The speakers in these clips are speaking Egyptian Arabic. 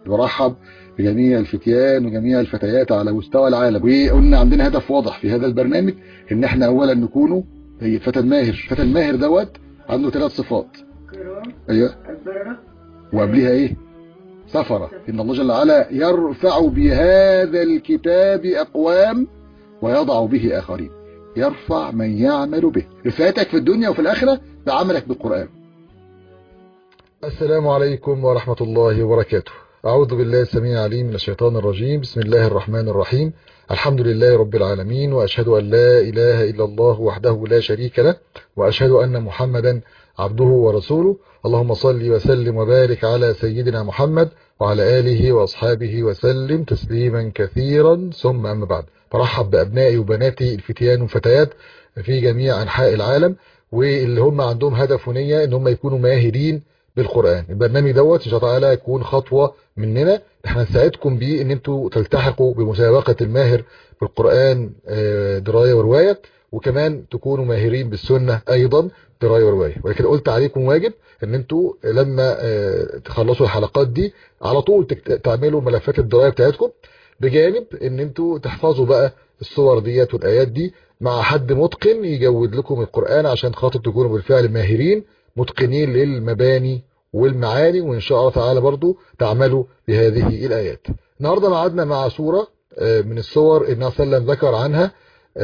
برحب بجميع الفتيان وجميع الفتيات على مستوى العالم وقلنا عندنا هدف واضح في هذا البرنامج ان احنا اولا نكونوا زي الفتى الماهر الفتى الماهر دوت عنده ثلاث صفات ايوه وقبلها ايه سفرة ان الله جل وعلا يرفع بهذا الكتاب اقوام ويضع به اخرين يرفع من يعمل به رفعتك في الدنيا وفي الاخرة بعملك بالقرآن السلام عليكم ورحمة الله وبركاته أعوذ بالله السميع العليم من الشيطان الرجيم بسم الله الرحمن الرحيم الحمد لله رب العالمين وأشهد أن لا إله إلا الله وحده لا شريك له وأشهد أن محمدا عبده ورسوله اللهم صل وسلم وبارك على سيدنا محمد وعلى آله وأصحابه وسلم تسليما كثيرا ثم أما بعد برحب بأبنائي وبناتي الفتيان والفتيات في جميع أنحاء العالم واللي هم عندهم هدف ونية ان هم يكونوا ماهرين بالقرآن البرنامج دوت ان شاء الله تعالى يكون خطوة مننا احنا نساعدكم بيه ان انتوا تلتحقوا بمسابقة الماهر بالقرآن دراية ورواية وكمان تكونوا ماهرين بالسنة ايضا دراية ورواية ولكن قلت عليكم واجب ان انتوا لما تخلصوا الحلقات دي على طول تعملوا ملفات الدراية بتاعتكم بجانب ان انتوا تحفظوا بقى الصور ديت والايات دي مع حد متقن يجود لكم القرآن عشان خاطر تكونوا بالفعل ماهرين متقنين للمباني والمعاني وإن شاء الله تعالى برضو تعملوا بهذه الآيات النهاردة معادنا مع سورة من الصور النبي صلى الله عليه وسلم ذكر عنها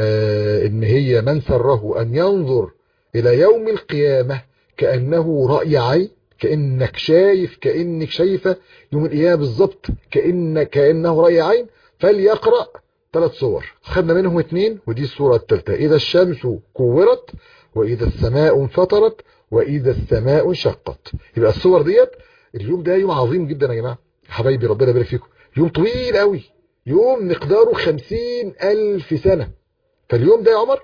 إن هي من سره أن ينظر إلى يوم القيامة كأنه رأي عين كأنك شايف كأنك شايفة يوم القيامة بالظبط كأن كأنه رأي عين فليقرأ ثلاث صور خدنا منهم اثنين ودي الصورة الثالثة إذا الشمس كورت وإذا السماء انفطرت وإذا السماء انشقت يبقى الصور ديت اليوم ده يوم عظيم جدا يا جماعة حبايبي ربنا يبارك فيكم يوم طويل قوي يوم مقداره خمسين ألف سنة فاليوم ده يا عمر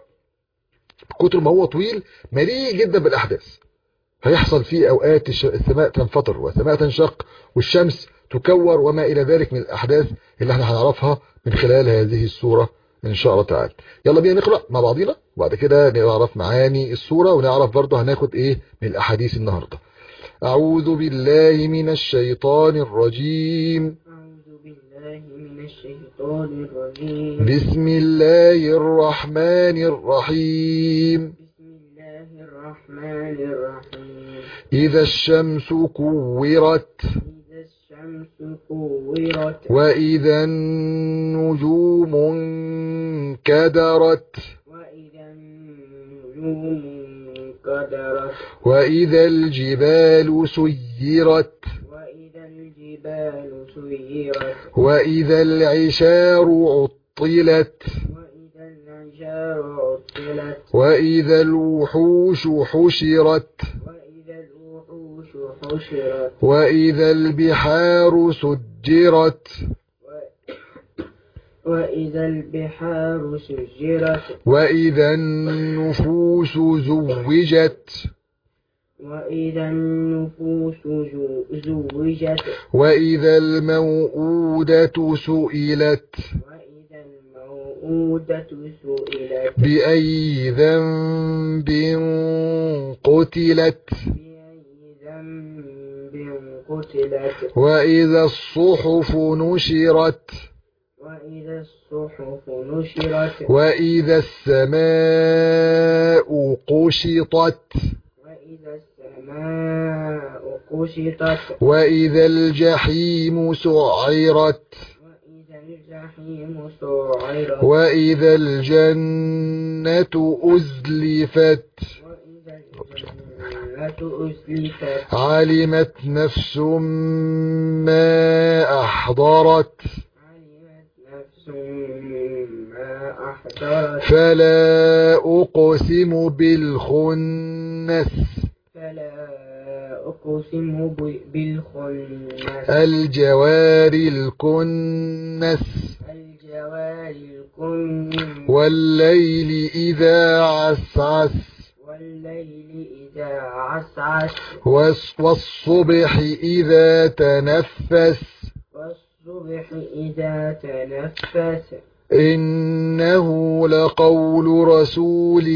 كتر ما هو طويل مليء جدا بالأحداث هيحصل فيه أوقات السماء تنفطر والسماء تنشق والشمس تكور وما إلى ذلك من الأحداث اللي احنا هنعرفها من خلال هذه السورة إن شاء الله تعالى يلا بينا نقرأ مع بعضينا وبعد كده نعرف معاني السورة ونعرف برضه هناخد إيه من الأحاديث النهاردة أعوذ بالله من الشيطان الرجيم أعوذ بالله من الشيطان الرجيم بسم الله الرحمن الرحيم بسم الله الرحمن الرحيم إذا الشمس كورت إذا الشمس كورت وإذا النجوم انكدرت وإذا النجوم انكدرت وإذا الجبال سيرت وإذا الجبال سيرت وإذا العشار عطلت وإذا العشار عطلت وإذا الوحوش حشرت وإذا الوحوش حشرت وإذا البحار سجرت وإذا البحار سجرت وإذا النفوس زوجت وإذا النفوس جو- زوجت وإذا الموءودة سئلت وإذا الموءودة سئلت بأي ذنب قتلت بأي ذنب قتلت وإذا الصحف نشرت وإذا الصحف نشرت وإذا السماء قشطت وإذا السماء قشطت وإذا الجحيم سعرت وإذا الجحيم سعرت وإذا الجنة أزلفت وإذا الجنة أزلفت علمت نفس ما أحضرت علمت نفس ما أحضرت فلا أقسم بالخنس فلا أقسم ب- بالخنس الجوار الكنس الجوار الكنس والليل إذا عسعس والليل إذا عسعس والص- والصبح إذا تنفس والصبح إذا تنفس إنه لقول رسول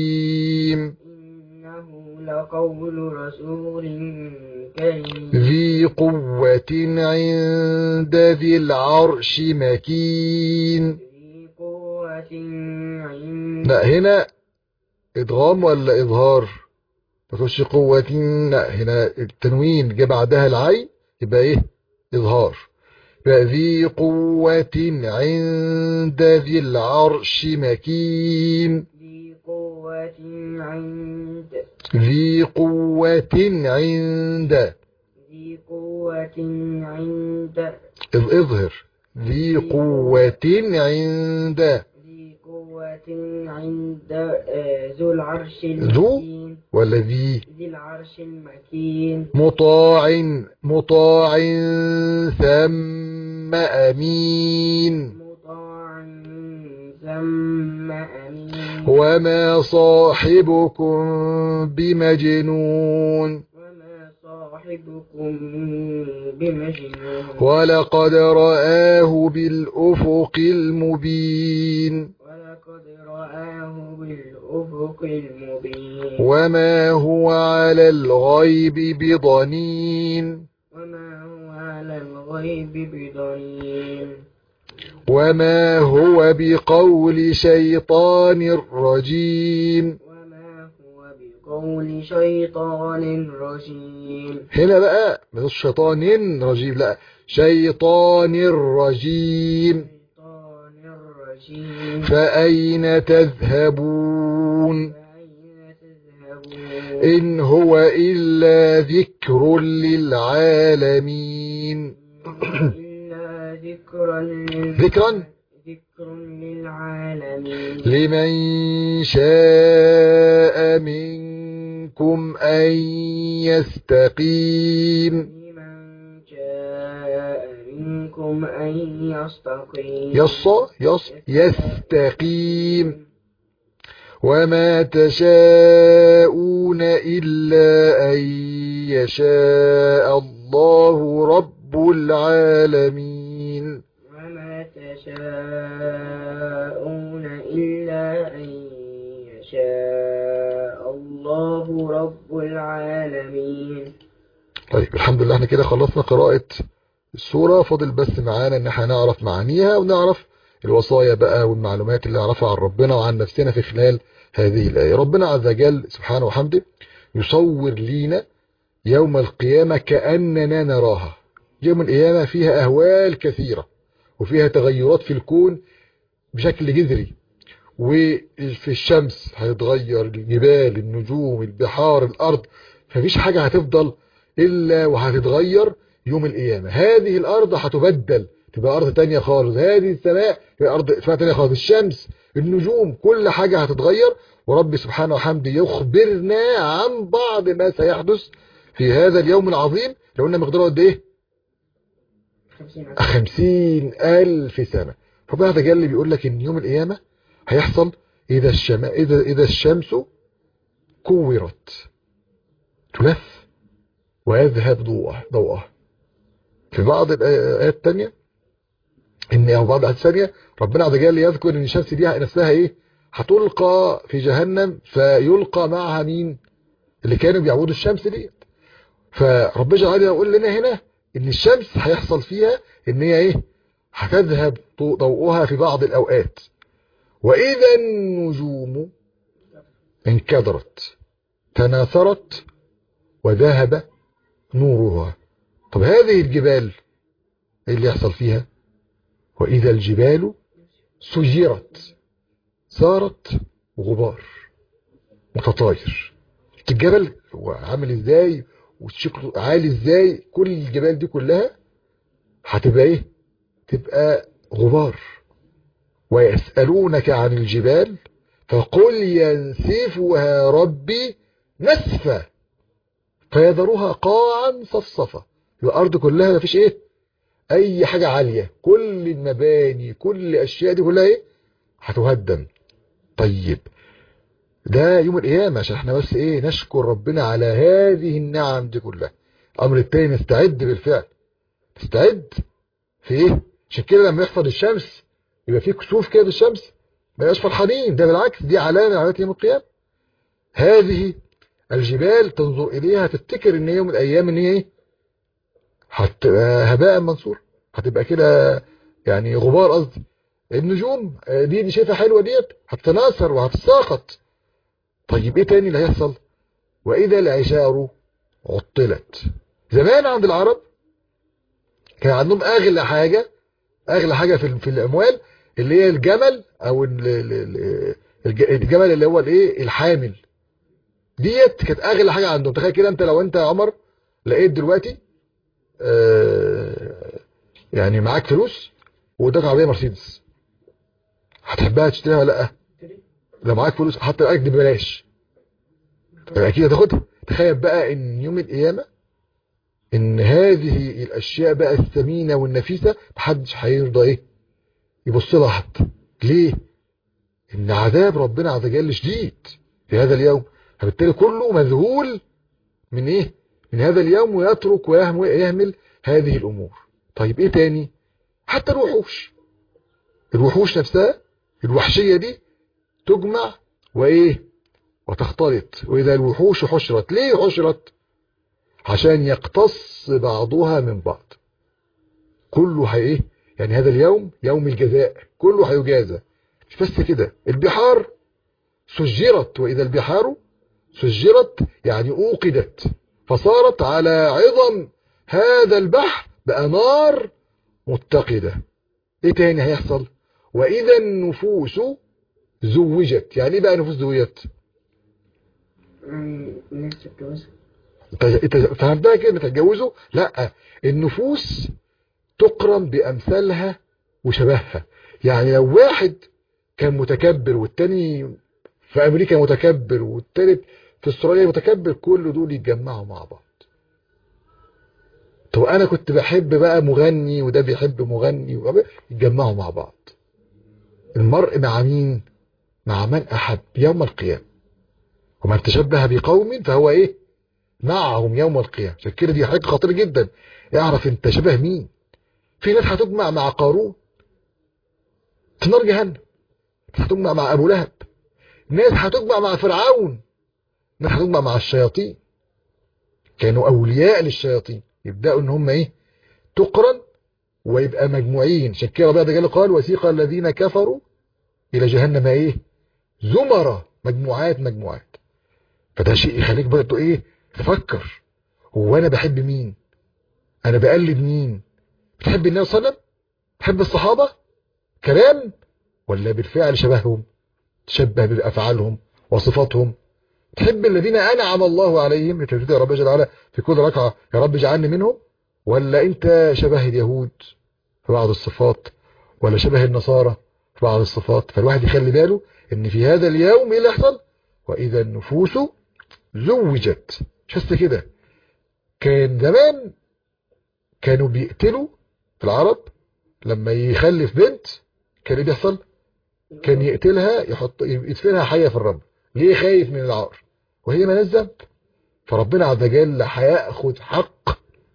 كريم إنه لقول رسول كريم ذي ذي قوة عند ذي العرش مكين ذي قوة عند لا هنا ادغام ولا اظهار ما تقولش قوة لا هنا التنوين جه بعدها العين يبقى ايه اظهار يبقى ذي قوة عند ذي العرش مكين ذي قوة عند ذي قوة عند ذي قوة عند إذ اظهر ذي قوة عند ذي قوة عند آه، ذو العرش ذو المكين ولا ذي ذي العرش المكين مطاع مطاع ثم أمين مطاع ثم أمين وما صاحبكم بمجنون وما صاحبكم بمجنون ولقد رآه بالأفق المبين ولقد رآه بالأفق المبين وما هو على الغيب بضنين وما هو على الغيب بضنين وما هو بقول شيطان رجيم وما هو بقول شيطان رجيم هنا بقى مش شيطان رجيم لا شيطان رجيم شيطان الرجيم فأين تذهبون فأين تذهبون إن هو إلا ذكر للعالمين إلا ذكرا لل- ذكرا ذكر للعالمين لمن شاء منكم أن يستقيم لمن شاء منكم أن يستقيم يص يص يستقيم وما تشاءون إلا أن يشاء الله رب العالمين وما تشاءون إلا أن يشاء الله رب العالمين طيب الحمد لله احنا كده خلصنا قراءة السورة فاضل بس معانا ان احنا نعرف معانيها ونعرف الوصايا بقى والمعلومات اللي نعرفها عن ربنا وعن نفسنا في خلال هذه الآية ربنا عز وجل سبحانه وحمده يصور لينا يوم القيامة كأننا نراها يوم القيامة فيها أهوال كثيرة وفيها تغيرات في الكون بشكل جذري وفي الشمس هتتغير الجبال النجوم البحار الأرض مفيش حاجة هتفضل إلا وهتتغير يوم القيامة هذه الأرض هتبدل تبقى أرض تانية خالص هذه السماء تبقى أرض سماء تانية خالص الشمس النجوم كل حاجة هتتغير ورب سبحانه وحمده يخبرنا عن بعض ما سيحدث في هذا اليوم العظيم لو قلنا مقداره قد ايه خمسين عام. خمسين ألف سنة ربنا تجلي بيقول لك إن يوم القيامة هيحصل إذا الشم... إذا إذا الشمس كورت تلف ويذهب ضوءها ضوءها في بعض الآيات التانية إن أو بعض الآيات الثانية ربنا عز وجل يذكر إن الشمس دي نفسها إيه هتلقى في جهنم فيلقى معها مين اللي كانوا بيعبدوا الشمس دي فربنا جل يقول لنا هنا ان الشمس هيحصل فيها ان هي ايه هتذهب ضوءها في بعض الاوقات واذا النجوم انكدرت تناثرت وذهب نورها طب هذه الجبال ايه اللي يحصل فيها واذا الجبال سيرت صارت غبار متطاير الجبل هو عامل ازاي وشكله عالي ازاي كل الجبال دي كلها هتبقى ايه تبقى غبار ويسألونك عن الجبال فقل ينسفها ربي نسفا فيذرها قاعا صفصفا الارض كلها مفيش ايه اي حاجة عالية كل المباني كل الاشياء دي كلها ايه هتهدم طيب ده يوم القيامة عشان احنا بس ايه نشكر ربنا على هذه النعم دي كلها الامر التاني نستعد بالفعل نستعد في ايه عشان كده لما يحصل الشمس يبقى في كسوف كده الشمس ما يبقاش فرحانين ده بالعكس دي علامة من علامات يوم القيامة هذه الجبال تنظر اليها تفتكر ان يوم الايام ان هي ايه هتبقى هباء منصور هتبقى كده يعني غبار قصدي النجوم آه، دي اللي شايفها حلوه ديت هتتناثر وهتتساقط طيب ايه تاني اللي هيحصل واذا العشار عطلت زمان عند العرب كان عندهم اغلى حاجه اغلى حاجه في في الاموال اللي هي الجمل او ال- ال- ال- الج- الجمل اللي هو الايه الحامل ديت كانت اغلى حاجه عندهم تخيل كده انت لو انت يا عمر لقيت دلوقتي آه، يعني معاك فلوس وقدامك عربيه مرسيدس هتحبها تشتريها ولا لا لو معاك فلوس حتى لو دي ببلاش اكيد هتاخدها تخيل بقى ان يوم القيامه ان هذه الاشياء بقى الثمينه والنفيسه محدش هيرضى ايه يبص لها حتى ليه ان عذاب ربنا عز وجل شديد في هذا اليوم فبالتالي كله مذهول من ايه من هذا اليوم ويترك ويهم- ويهمل هذه الامور طيب ايه تاني حتى الوحوش الوحوش نفسها الوحشيه دي تجمع وايه وتختلط واذا الوحوش حشرت ليه حشرت عشان يقتص بعضها من بعض كله هي ايه يعني هذا اليوم يوم الجزاء كله هيجازى مش بس كده البحار سجرت واذا البحار سجرت يعني اوقدت فصارت على عظم هذا البحر بقى نار متقدة ايه تاني هيحصل واذا النفوس زوجت يعني ايه بقى نفوس زوجت يعني الناس تتجوزها انت انت فهمتها كده تتجوزوا لا النفوس تقرن بامثالها وشبهها يعني لو واحد كان متكبر والتاني في امريكا متكبر والتالت في استراليا متكبر كل دول يتجمعوا مع بعض طب انا كنت بحب بقى مغني وده بيحب مغني وده يتجمعوا مع بعض المرء مع مين مع من احب يوم القيامه ومن تشبه بقوم فهو ايه معهم يوم القيامه عشان كده دي حاجه خطيره جدا اعرف انت شبه مين في ناس هتجمع مع قارون في نار جهنم ناس هتجمع مع ابو لهب ناس هتجمع مع فرعون ناس هتجمع مع الشياطين كانوا اولياء للشياطين يبداوا ان هم ايه تقرن ويبقى مجموعين عشان كده ربنا جل قال وسيق الذين كفروا الى جهنم ايه زمرة مجموعات مجموعات فده شيء يخليك برضه ايه تفكر هو انا بحب مين انا بقلد مين بتحب النبي صلى الله عليه وسلم بتحب الصحابة كلام ولا بالفعل شبههم تشبه بافعالهم وصفاتهم تحب الذين انعم الله عليهم لتجد يا رب جل وعلا في كل ركعه يا رب اجعلني منهم ولا انت شبه اليهود في بعض الصفات ولا شبه النصارى في بعض الصفات فالواحد يخلي باله ان في هذا اليوم ايه اللي يحصل واذا النفوس زوجت مش بس كده كان زمان كانوا بيقتلوا في العرب لما يخلف بنت كان ايه بيحصل كان يقتلها يحط يدفنها حيه في الرمل ليه خايف من العار وهي مالهاش ذنب فربنا عز وجل هياخد حق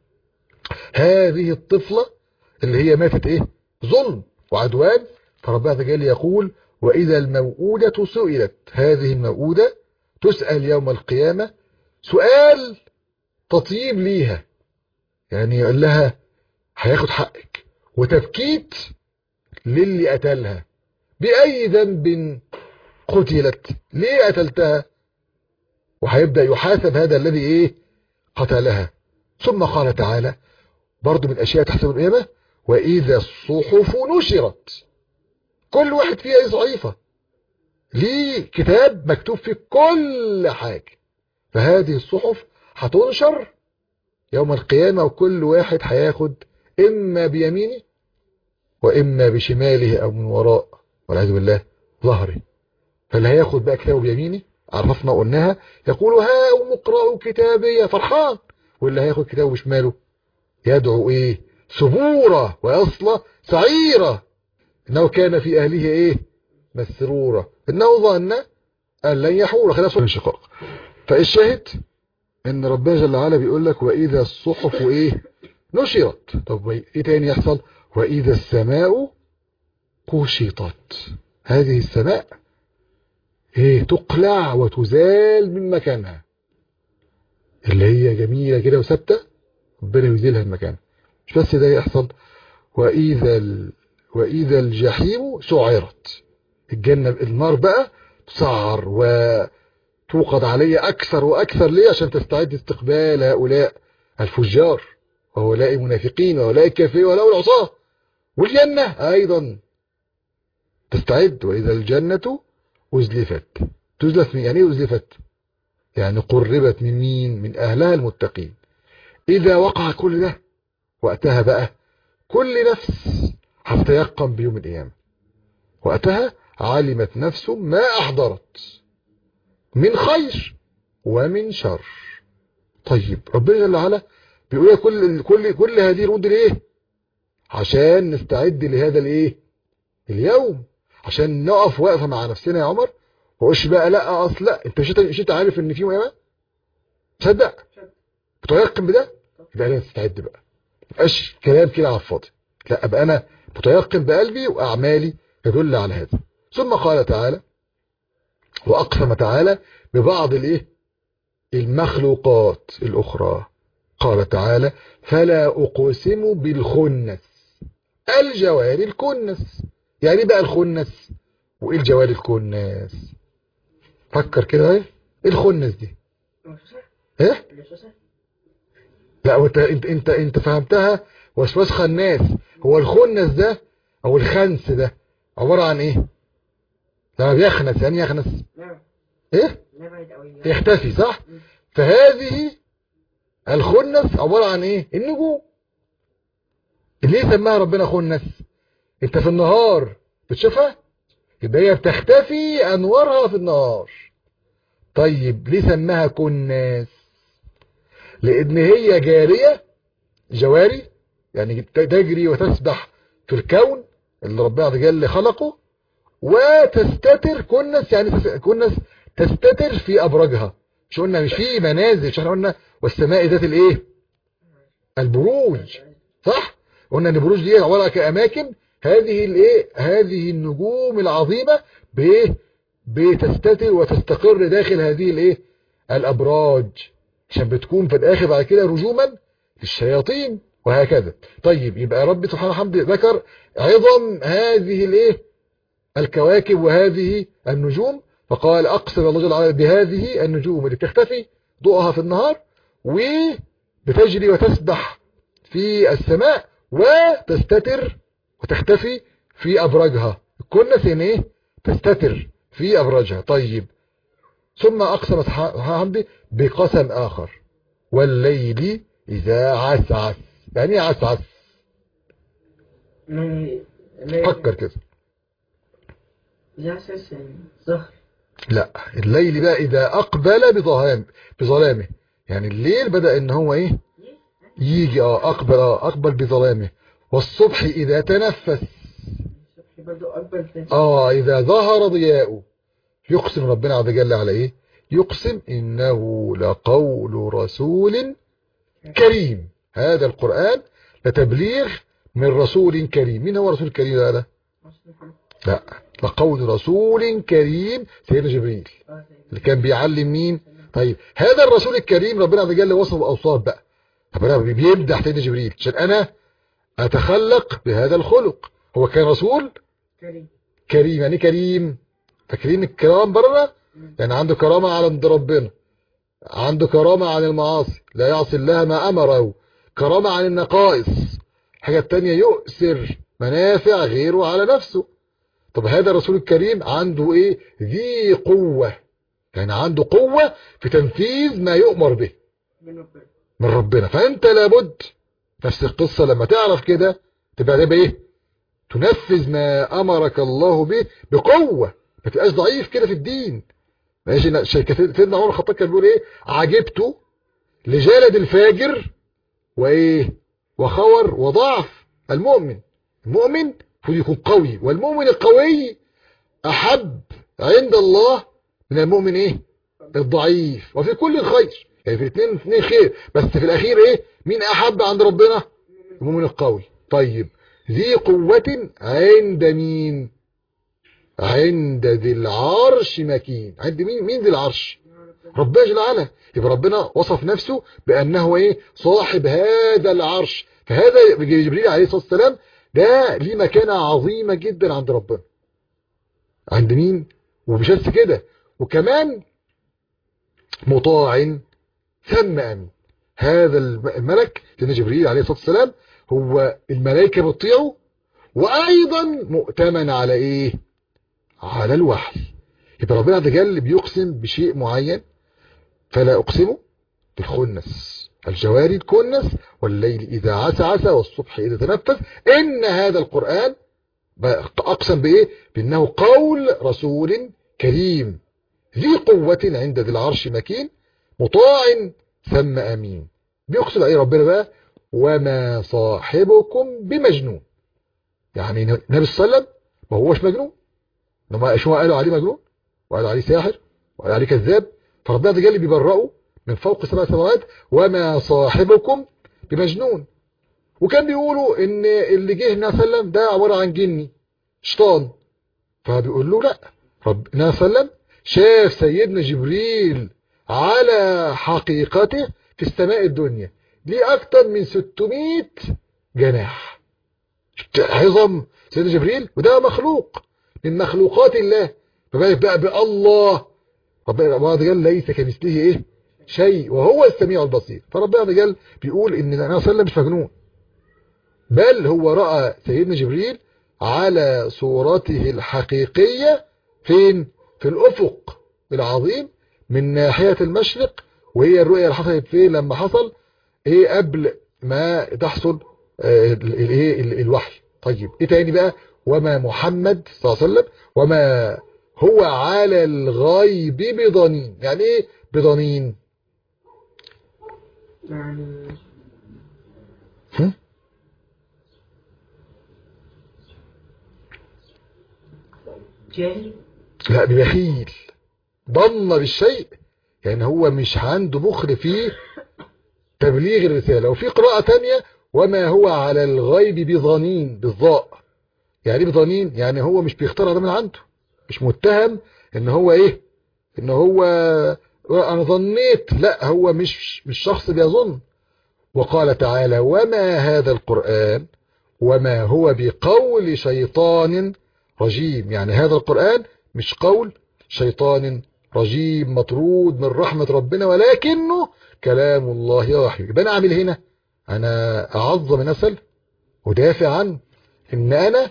هذه الطفله اللي هي ماتت ايه ظلم وعدوان فربنا عز وجل يقول واذا الموءودة سئلت هذه الموءودة تسأل يوم القيامة سؤال تطيب ليها يعني يقول لها هياخد حقك وتبكيت للي قتلها بأي ذنب قتلت ليه قتلتها وهيبدأ يحاسب هذا الذي ايه قتلها ثم قال تعالى برضو من الأشياء تحسب القيامة وإذا الصحف نشرت كل واحد فيها ايه صحيفة ليه كتاب مكتوب فيه كل حاجة فهذه الصحف هتنشر يوم القيامة وكل واحد هياخد إما بيمينه وإما بشماله أو من وراء والعياذ بالله ظهري فاللي هياخد بقى كتابه بيمينه عرفنا قلناها يقول ها اقرأوا كتابي فرحان واللي هياخد كتابه بشماله يدعو ايه سبورة ويصلى سعيرة انه كان في اهله ايه مسرورة انه ظن ان لن يحور خلاص في انشقاق فالشاهد ان ربنا جل وعلا بيقول لك واذا الصحف ايه نشرت طب ايه تاني يحصل واذا السماء كشطت هذه السماء ايه تقلع وتزال من مكانها اللي هي جميلة كده وثابتة ربنا يزيلها من مكانها مش بس ده يحصل وإذا ال... وإذا الجحيم سعرت الجنة النار بقى تسعر وتوقد عليه أكثر وأكثر ليه عشان تستعد استقبال هؤلاء الفجار وهؤلاء المنافقين وهؤلاء الكافرين وهؤلاء العصاة والجنة أيضا تستعد وإذا الجنة أزلفت تزلف من يعني إيه أزلفت يعني قربت من مين من أهلها المتقين إذا وقع كل ده وقتها بقى كل نفس هتتيقن بيوم القيامة وقتها علمت نفس ما أحضرت من خير ومن شر طيب ربنا جل وعلا بيقول كل كل كل هذه الرد ليه عشان نستعد لهذا الايه اليوم عشان نقف واقفه مع نفسنا يا عمر وقش بقى لا اصل لا انت مش مش عارف ان في يوم قيامه تصدق متيقن بده يبقى لازم تستعد بقى مبقاش كلام كده على الفاضي لا ابقى انا متيقن بقلبي واعمالي تدل على هذا ثم قال تعالى واقسم تعالى ببعض الايه المخلوقات الاخرى قال تعالى فلا اقسم بالخنس الجوار الكنس يعني بقى الخنس وايه الجوار الكنس فكر كده ايه الخنس دي ايه لا وانت انت انت انت فهمتها وسواس خناس هو الخنس ده او الخنس ده عباره عن ايه لما بيخنس يعني يخنس ايه يختفي صح فهذه الخنس عباره عن ايه النجوم ليه سماها ربنا خنس انت في النهار بتشوفها يبقى هي بتختفي انوارها في النهار طيب ليه سماها كناس لان هي جارية جواري يعني تجري وتسبح في الكون اللي ربنا عز وجل خلقه وتستتر كنس يعني كنس تستتر في ابراجها مش قلنا مش في منازل مش احنا قلنا والسماء ذات الايه البروج صح قلنا ان البروج دي عباره كاماكن هذه الايه هذه النجوم العظيمه بايه بتستتر وتستقر داخل هذه الايه الابراج عشان بتكون في الاخر بعد كده رجوما للشياطين وهكذا طيب يبقى رب سبحانه وحمده ذكر عظم هذه الايه الكواكب وهذه النجوم فقال اقسم الله جل وعلا بهذه النجوم اللي بتختفي ضوءها في النهار وبتجري وتسبح في السماء وتستتر وتختفي في ابراجها الكنس يعني ايه تستتر في ابراجها طيب ثم اقسم حمدي بقسم اخر والليل اذا عسعس يعني ايه عسعس فكر كده عسعس يعني ظهر لا الليل بقى اذا اقبل بظلام بظلامه يعني الليل بدأ ان هو ايه يجي اه اقبل اه اقبل بظلامه والصبح اذا تنفس اه اذا ظهر ضياؤه يقسم ربنا عز وجل على ايه يقسم انه لقول رسول كريم هذا القرآن لتبليغ من رسول كريم مين هو رسول كريم هذا لا لقول رسول كريم سيدنا جبريل اللي كان بيعلم مين طيب هذا الرسول الكريم ربنا عز وجل وصف اوصاف بقى ربنا بيمدح سيدنا جبريل عشان انا اتخلق بهذا الخلق هو كان رسول كريم كريم يعني كريم فاكرين الكرام بره يعني عنده كرامة على عند ربنا عنده كرامة عن المعاصي لا يعصي الله ما أمره كرامة عن النقائص حاجة تانية يؤثر منافع غيره على نفسه طب هذا الرسول الكريم عنده ايه ذي قوة يعني عنده قوة في تنفيذ ما يؤمر به من ربنا من ربنا فانت لابد نفس القصة لما تعرف كده تبقى ده بايه تنفذ ما امرك الله به بقوة ما تبقاش ضعيف كده في الدين ماشي سيدنا عمر الخطاب كان بيقول ايه عجبت لجلد الفاجر وايه وخور وضعف المؤمن المؤمن المفروض يكون قوي والمؤمن القوي احب عند الله من المؤمن ايه الضعيف وفي كل الخير يعني في الاثنين اثنين خير بس في الاخير ايه مين احب عند ربنا المؤمن القوي طيب ذي قوة عند مين عند ذي العرش مكين عند مين مين ذي العرش ربنا جل وعلا يبقى ربنا وصف نفسه بانه ايه صاحب هذا العرش فهذا جبريل عليه الصلاة والسلام ده ليه مكانة عظيمة جدا عند ربنا عند مين ومش بس كده وكمان مطاع ثم امين هذا الملك سيدنا جبريل عليه الصلاة والسلام هو الملائكة بتطيعه وايضا مؤتمن على ايه على الوحي يبقى ربنا عز وجل بيقسم بشيء معين فلا اقسمه بالخنس الجواري الكنس والليل إذا عسعس والصبح إذا تنفس إن هذا القرآن أقسم بإيه بأنه قول رسول كريم ذي قوة عند ذي العرش مكين مطاع ثم أمين بيقسم أي ربنا بقى وما صاحبكم بمجنون يعني النبي صلى الله عليه وسلم ما هوش مجنون انما شو قالوا عليه مجنون وقالوا عليه ساحر وقالوا عليه كذاب فربنا ده جل بيبرئه من فوق سبع سماوات وما صاحبكم بمجنون وكان بيقولوا ان اللي جه النبي صلى الله عليه وسلم ده عباره عن جني شيطان فبيقول له لا ربنا صلى الله عليه وسلم شاف سيدنا جبريل على حقيقته في السماء الدنيا ليه اكتر من 600 جناح عظم سيدنا جبريل وده مخلوق من مخلوقات الله فبالك بقى بالله ربنا عز وجل ليس كمثله ايه شيء وهو السميع البصير فربنا عز وجل بيقول ان النبي صلى الله عليه وسلم مش مجنون بل هو راى سيدنا جبريل على صورته الحقيقيه فين في الافق العظيم من ناحيه المشرق وهي الرؤيه اللي حصلت فين لما حصل ايه قبل ما تحصل الايه الوحي طيب ايه تاني بقى وما محمد صلى الله عليه وسلم وما هو على الغيب بضنين يعني ايه بضنين يعني هم؟ جاهل لا ببخيل ضن بالشيء يعني هو مش عنده بخل في تبليغ الرسالة وفي قراءة تانية وما هو على الغيب بضنين بالضاء يعني ايه بضنين يعني هو مش بيختار ده من عنده مش متهم ان هو ايه ان هو انا ظنيت لا هو مش مش شخص بيظن وقال تعالى وما هذا القرآن وما هو بقول شيطان رجيم يعني هذا القرآن مش قول شيطان رجيم مطرود من رحمة ربنا ولكنه كلام الله وحي يبقى انا اعمل هنا انا اعظم نسل ودافع عنه ان انا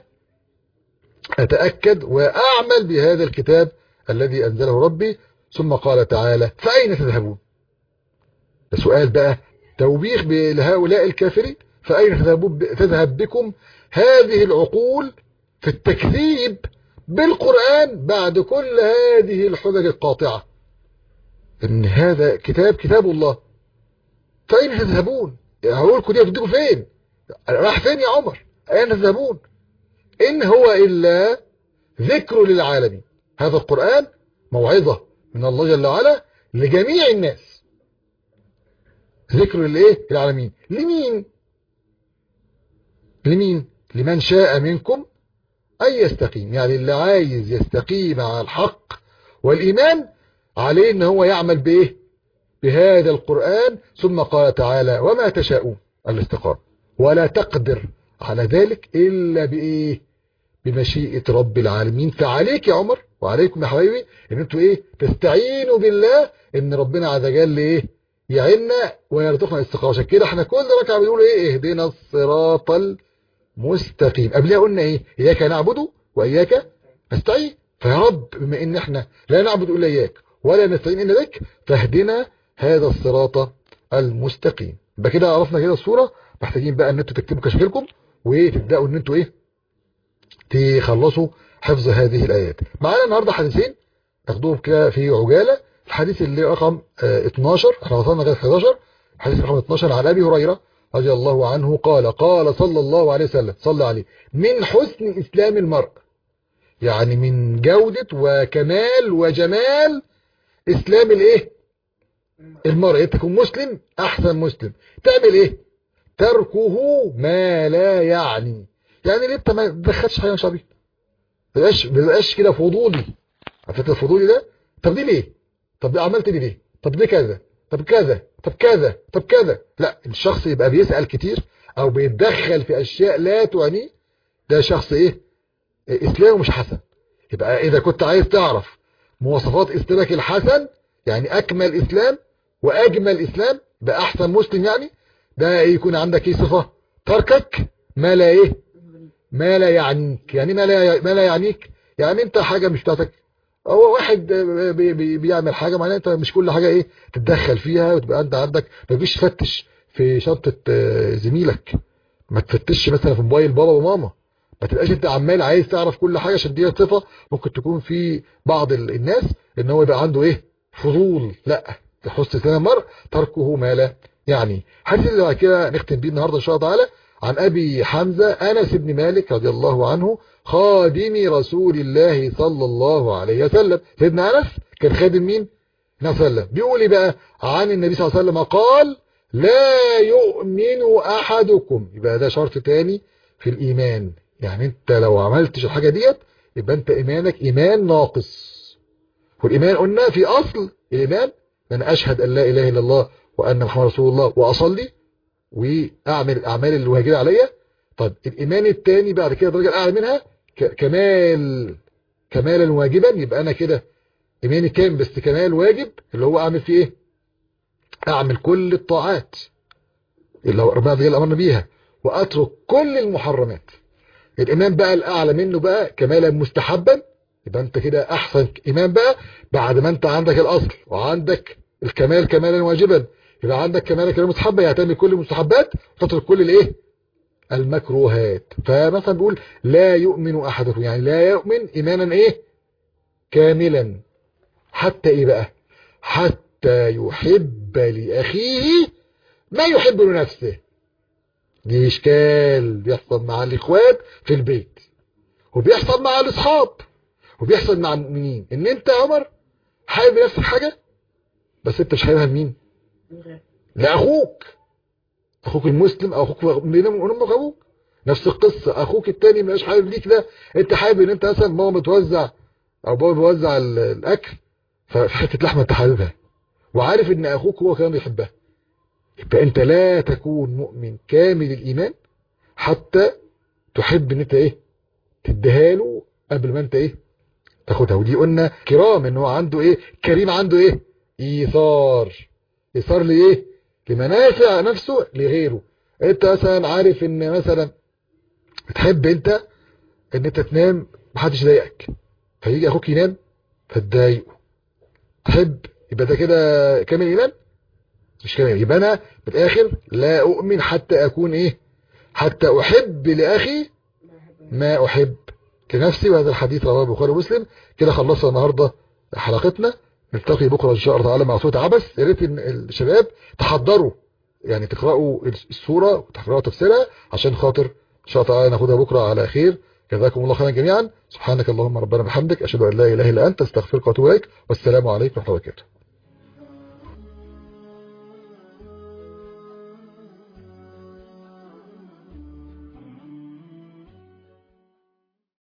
اتأكد واعمل بهذا الكتاب الذي انزله ربي ثم قال تعالى فاين تذهبون ده سؤال بقى توبيخ لهؤلاء الكافرين فاين تذهبون تذهب بكم هذه العقول في التكذيب بالقرآن بعد كل هذه الحجج القاطعة ان هذا كتاب كتاب الله فأين تذهبون هقول لكم دي هتديكم فين راح فين يا عمر أين تذهبون إن هو إلا ذكر للعالمين هذا القرآن موعظة من الله جل وعلا لجميع الناس ذكر للايه العالمين لمين لمين لمن شاء منكم أن يستقيم يعني اللي عايز يستقيم على الحق والإيمان عليه ان هو يعمل بإيه بهذا القرآن ثم قال تعالى وما تشاءون الاستقامة ولا تقدر على ذلك إلا بإيه بمشيئة رب العالمين فعليك يا عمر وعليكم يا حبايبي ان انتوا ايه تستعينوا بالله ان ربنا عز وجل ايه يعيننا ويرزقنا الاستقامه عشان كده احنا كل ركعه بنقول ايه اهدنا الصراط المستقيم قبلها قلنا ايه اياك نعبد واياك نستعين فيا رب بما ان احنا لا نعبد الا اياك ولا نستعين الا بك فاهدنا هذا الصراط المستقيم يبقى كده عرفنا كده الصوره محتاجين بقى ان انتوا تكتبوا كشكلكم وتبداوا ان انتوا ايه تخلصوا حفظ هذه الايات معانا النهارده حديثين ناخدوهم كده في عجاله الحديث اللي رقم اه 12 احنا وصلنا لغايه 11 الحديث رقم 12 عن ابي هريره رضي الله عنه قال قال صلى الله عليه وسلم صلى عليه من حسن اسلام المرء يعني من جودة وكمال وجمال اسلام الايه المرء انت تكون مسلم احسن مسلم تعمل ايه تركه ما لا يعني يعني ليه انت ما تدخلش حاجه مش عبيد ما بقاش ما بقاش كده فضولي عرفت الفضولي ده طب دي ليه طب دي عملت دي ليه طب ليه كذا طب كذا طب كذا طب كذا لا الشخص يبقى بيسأل كتير او بيتدخل في اشياء لا تعنيه ده شخص ايه اسلامه مش حسن يبقى اذا كنت عايز تعرف مواصفات اسلامك الحسن يعني اكمل اسلام واجمل اسلام ده احسن مسلم يعني ده يكون عندك ايه صفه تركك ما لا ايه ما لا يعنيك يعني ما لا ما لا يعنيك يعني انت حاجه مش بتاعتك هو واحد بي بي بيعمل حاجه معناها انت مش كل حاجه ايه تتدخل فيها وتبقى انت عندك ما تجيش تفتش في شنطه زميلك ما تفتش مثلا في موبايل بابا وماما ما تبقاش انت عمال عايز تعرف كل حاجه عشان دي صفه ممكن تكون في بعض الناس ان هو يبقى عنده ايه فضول لا تحس سنه المرء تركه ما لا يعني حديث اللي بعد كده نختم بيه النهارده ان شاء الله تعالى عن ابي حمزه انس بن مالك رضي الله عنه خادم رسول الله صلى الله عليه وسلم سيدنا انس كان خادم مين النبي صلى الله عليه وسلم بيقول ايه بقى عن النبي صلى الله عليه وسلم قال لا يؤمن احدكم يبقى ده شرط تاني في الايمان يعني انت لو عملتش الحاجه ديت يبقى انت ايمانك ايمان ناقص والايمان قلنا في اصل الايمان ان اشهد ان لا اله الا الله وان محمد رسول الله واصلي واعمل الاعمال اللي واجبه عليا طب الايمان الثاني بعد كده الدرجه الاعلى منها كمال كمالا واجبا يبقى انا كده ايماني كامل بس كمال واجب اللي هو اعمل فيه ايه اعمل كل الطاعات اللي هو ربنا جل امرنا بيها واترك كل المحرمات الايمان بقى الاعلى منه بقى كمالا مستحبا يبقى انت كده احسن ايمان بقى بعد ما انت عندك الاصل وعندك الكمال كمالا واجبا يبقى عندك كمال كمالا مستحبا يعتمد كل المستحبات وتترك كل الايه المكروهات فمثلا بيقول لا يؤمن احدكم يعني لا يؤمن ايمانا ايه كاملا حتى ايه بقى حتى يحب لاخيه ما يحب لنفسه دي اشكال بيحصل مع الاخوات في البيت وبيحصل مع الاصحاب وبيحصل مع المؤمنين ان انت يا عمر حابب نفس الحاجه بس انت مش حاببها لمين لاخوك اخوك المسلم او اخوك من امك ابوك نفس القصه اخوك التاني مش حابب ليك ده انت حابب ان انت مثلا ماما بتوزع او بابا بيوزع الاكل ففي حته لحمه انت حاببها وعارف ان اخوك هو كمان بيحبها يبقى انت لا تكون مؤمن كامل الايمان حتى تحب ان انت ايه تديها له قبل ما انت ايه تاخدها ودي قلنا كرام ان هو عنده ايه كريم عنده ايه ايثار ايثار لايه لمنافع نفسه لغيره انت مثلا عارف ان مثلا بتحب انت ان انت تنام محدش يضايقك فيجي اخوك ينام فتضايقه تحب يبقى ده كده كامل ايمان مش كامل يبقى انا بالاخر لا اؤمن حتى اكون ايه حتى احب لاخي ما احب لنفسي وهذا الحديث رواه البخاري ومسلم كده خلصنا النهارده حلقتنا نلتقي بكره ان شاء الله تعالى مع صوت عبس يا ريت الشباب تحضروا يعني تقراوا السوره وتقراوا تفسيرها عشان خاطر ان شاء الله تعالى ناخدها بكره على خير جزاكم الله خيرا جميعا سبحانك اللهم ربنا بحمدك اشهد ان لا اله الا انت استغفرك واتوب اليك والسلام عليكم ورحمه الله وبركاته